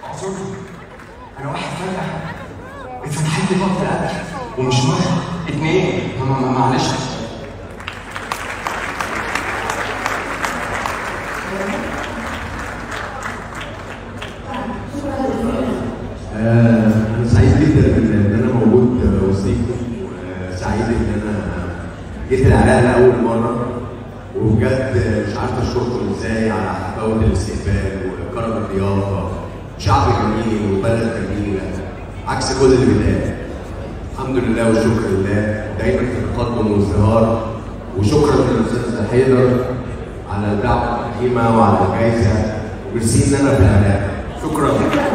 اعذرني انا واحد فجأة اتفتحت لي بطن الاكل ومش مرة اتنين ما- ما- ما- معلش آه، أنا سعيد جدا إن إن أنا موجود وسطيكم وسعيد إن أنا جيت العراق لأول مرة وبجد مش عارف أشكركم إزاي على حفاوة الاستقبال وكرم الضيافة شعب جميل وبلد جميلة عكس كل اللي بيتقال الحمد لله والشكر لله دايما في تقدم وازدهار وشكرا للاستاذ حيدر على الدعوه الكريمه وعلى الجائزه وميرسي ان انا في العراق شكرا